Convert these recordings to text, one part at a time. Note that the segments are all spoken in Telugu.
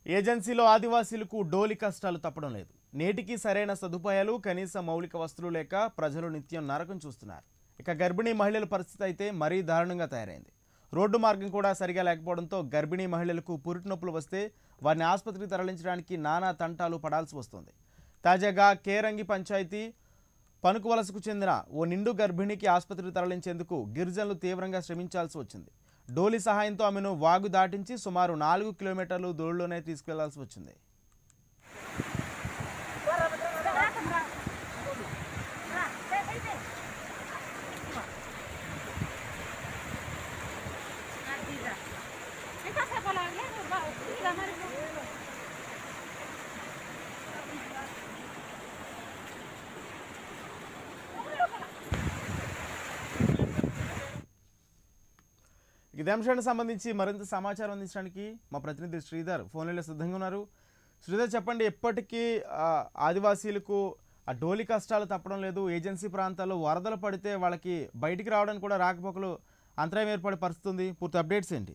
ఏజెన్సీలో ఆదివాసీలకు డోలి కష్టాలు తప్పడం లేదు నేటికి సరైన సదుపాయాలు కనీస మౌలిక వస్తువులు లేక ప్రజలు నిత్యం నరకం చూస్తున్నారు ఇక గర్భిణీ మహిళల పరిస్థితి అయితే మరీ దారుణంగా తయారైంది రోడ్డు మార్గం కూడా సరిగా లేకపోవడంతో గర్భిణీ మహిళలకు పురిటి నొప్పులు వస్తే వారిని ఆసుపత్రికి తరలించడానికి నానా తంటాలు పడాల్సి వస్తుంది తాజాగా కేరంగి పంచాయతీ పనుకువలసకు చెందిన ఓ నిండు గర్భిణికి ఆసుపత్రికి తరలించేందుకు గిరిజనులు తీవ్రంగా శ్రమించాల్సి వచ్చింది డోలి సహాయంతో ఆమెను వాగు దాటించి సుమారు నాలుగు కిలోమీటర్లు దూరంలోనే తీసుకెళ్లాల్సి వచ్చింది ఇదే అంశానికి సంబంధించి మరింత సమాచారం అందించడానికి మా ప్రతినిధి శ్రీధర్ ఫోన్లో సిద్ధంగా ఉన్నారు శ్రీధర్ చెప్పండి ఎప్పటికీ ఆ, ఆదివాసీలకు ఆ డోలి కష్టాలు తప్పడం లేదు ఏజెన్సీ ప్రాంతాల్లో వరదలు పడితే వాళ్ళకి బయటికి రావడానికి కూడా రాకపోకలు అంతరాయం ఏర్పడే పరిస్థితి ఉంది పూర్తి అప్డేట్స్ ఏంటి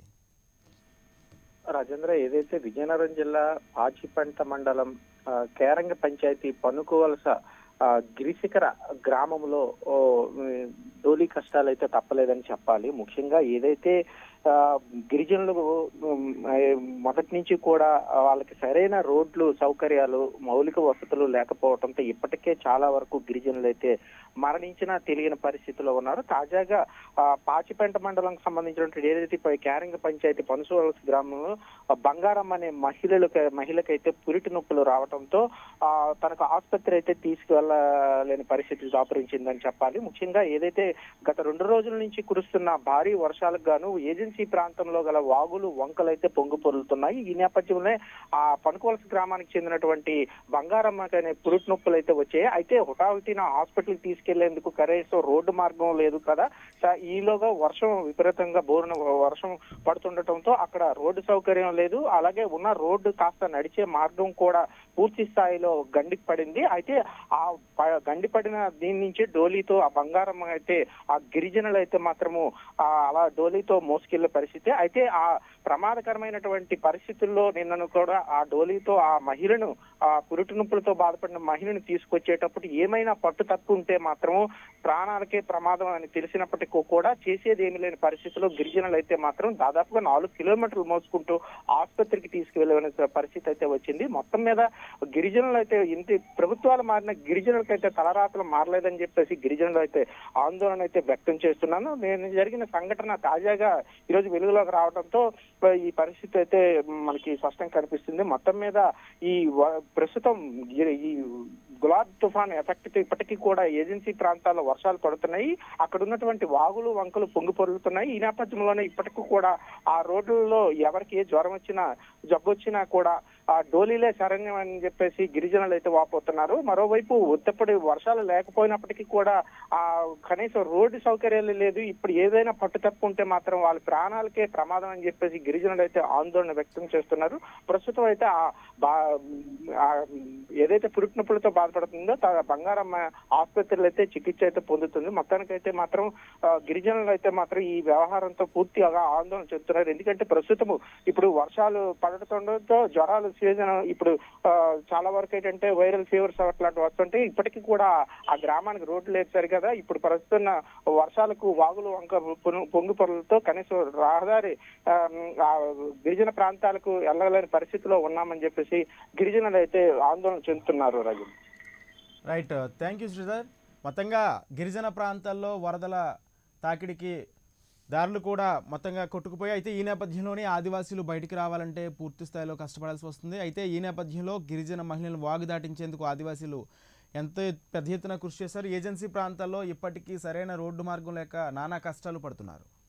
రాజేంద్ర ఏదైతే విజయనగరం జిల్లా పాచిపంట మండలం ఆ, కేరంగ పంచాయతీ పనుకోవలస ఆ, గిరిశిఖర గ్రామంలో ఓ, ఉమ్, డోలీ కష్టాలు అయితే తప్పలేదని చెప్పాలి ముఖ్యంగా ఏదైతే ఆ, గిరిజనులు ఉమ్, ఏ, మొదటి నుంచి కూడా వాళ్ళకి సరైన రోడ్లు సౌకర్యాలు మౌలిక వసతులు లేకపోవడంతో ఇప్పటికే చాలా వరకు గిరిజనులు అయితే మరణించినా తెలియని పరిస్థితిలో ఉన్నారు తాజాగా ఆ, పాచిపెంట మండలం సంబంధించినటువంటి ఏదైతే పై కేరంగ పంచాయతీ పనుసోవలస గ్రామంలో ఆ, బంగారం అనే మహిళలకు మహిళకైతే పురిటి నొప్పులు రావడంతో ఆ, తనకు ఆసుపత్రి అయితే తీసుకువెళ్ళలేని పరిస్థితి దాపురించిందని చెప్పాలి ముఖ్యంగా ఏదైతే గత రెండు రోజుల నుంచి కురుస్తున్న భారీ వర్షాలకు గాను ఏజెన్సీ ప్రాంతంలో గల వాగులు వంకలు అయితే పొంగు పొరులుతున్నాయి ఈ నేపథ్యంలో ఆ పనుకోవలస గ్రామానికి చెందినటువంటి బంగారం అనే పురుటి నొప్పులు అయితే వచ్చాయి అయితే హుటాహుటిన హాస్పిటల్ తీసుకెళ్లేందుకు కనీసం రోడ్డు మార్గం లేదు కదా స- ఈలోగా వర్షం విపరీతంగా బోరున వర్షం పడుతుండటంతో అక్కడ రోడ్డు సౌకర్యం లేదు అలాగే ఉన్న రోడ్డు కాస్త నడిచే మార్గం కూడా పూర్తి స్థాయిలో గండి పడింది అయితే ఆ ప- గండి పడిన దీని నుంచి డోలీతో ఆ బంగారం అయితే ఆ గిరిజనులు అయితే మాత్రము ఆ అలా డోలీతో మోసుకెళ్లే పరిస్థితి అయితే ఆ ప్రమాదకరమైనటువంటి పరిస్థితుల్లో నిన్నను కూడా ఆ డోలీతో ఆ మహిళను ఆ పురుటి నొప్పులతో బాధపడిన మహిళను తీసుకొచ్చేటప్పుడు ఏమైనా పట్టు తప్పు ఉంటే మాత్రము ప్రాణాలకే ప్రమాదం అని తెలిసినప్పటికీ కూడా చేసేది ఏమీ లేని పరిస్థితిలో గిరిజనులు అయితే మాత్రం దాదాపుగా నాలుగు కిలోమీటర్లు మోసుకుంటూ ఆసుపత్రికి తీసుకువెళ్ళవలసిన పరిస్థితి అయితే వచ్చింది మొత్తం మీద గిరిజనులు అయితే ఇంత ప్రభుత్వాలు మారిన గిరిజనులకైతే తలరాతలు మారలేదని చెప్పేసి గిరిజనులు అయితే ఆందోళన అయితే వ్యక్తం చేస్తున్నాను నేను జరిగిన సంఘటన తాజాగా ఈరోజు వెలుగులోకి రావడంతో ఈ పరిస్థితి అయితే మనకి స్పష్టంగా కనిపిస్తుంది మొత్తం మీద ఈ వ- ప్రస్తుతం ఈ- ఈ గులాబ్ తుఫాన్ ఎఫెక్ట్ తో ఇప్పటికీ కూడా ఏజెన్సీ ప్రాంతాల్లో వర్షాలు పడుతున్నాయి అక్కడ ఉన్నటువంటి వాగులు వంకలు పొంగి పొరులుతున్నాయి ఈ నేపథ్యంలోనే ఇప్పటికీ కూడా ఆ రోడ్లలో ఎవరికి ఏ జ్వరం వచ్చినా జబ్బు వచ్చినా కూడా ఆ డోలీలే శరణ్యం అని చెప్పేసి గిరిజనులు అయితే వాపోతున్నారు మరోవైపు ఉత్తప్పటి వర్షాలు లేకపోయినప్పటికీ కూడా ఆ కనీసం రోడ్డు సౌకర్యాలు లేదు ఇప్పుడు ఏదైనా పట్టు తప్పు ఉంటే మాత్రం వాళ్ళ ప్రాణాలకే ప్రమాదం అని చెప్పేసి గిరిజనులు అయితే ఆందోళన వ్యక్తం చేస్తున్నారు ప్రస్తుతం అయితే ఆ బా- ఆ ఏదైతే పురుటి నొప్పులతో బాధపడుతుందో తా- బంగారమ్మ ఆసుపత్రిలో అయితే చికిత్స అయితే పొందుతుంది మొత్తానికైతే మాత్రం ఆ, గిరిజనులు అయితే మాత్రం ఈ వ్యవహారంతో పూర్తిగా ఆందోళన చెందుతున్నారు ఎందుకంటే ప్రస్తుతము ఇప్పుడు వర్షాలు పడటంతో జ్వరాలు సీజన్ ఇప్పుడు ఆ, చాలా వరకు ఏంటంటే వైరల్ ఫీవర్స్ అట్లాంటివి వస్తుంటే ఇప్పటికీ కూడా ఆ గ్రామానికి రోడ్లు లేదు సరి కదా ఇప్పుడు ప్రస్తుతం వర్షాలకు వాగులు వంక పొను- పొంగి పొరలతో కనీసం రహదారి ఆ, ఆ, గిరిజన ప్రాంతాలకు వెళ్ళలేని పరిస్థితిలో ఉన్నామని చెప్పేసి గిరిజనులు అయితే ఆందోళన చెందుతున్నారు Raju right thank you Sridhar మొత్తంగా గిరిజన ప్రాంతాల్లో వరదల తాకిడికి దారులు కూడా మొత్తంగా కొట్టుకుపోయి అయితే ఈ నేపథ్యంలోనే ఆదివాసీలు బయటికి రావాలంటే పూర్తి స్థాయిలో కష్టపడాల్సి వస్తుంది అయితే ఈ నేపథ్యంలో గిరిజన మహిళలను వాగు దాటించేందుకు ఆదివాసీలు ఎంతో పెద్ద ఎత్తున కృషి చేశారు ఏజెన్సీ ప్రాంతాల్లో ఇప్పటికీ సరైన రోడ్డు మార్గం లేక నానా కష్టాలు పడుతున్నారు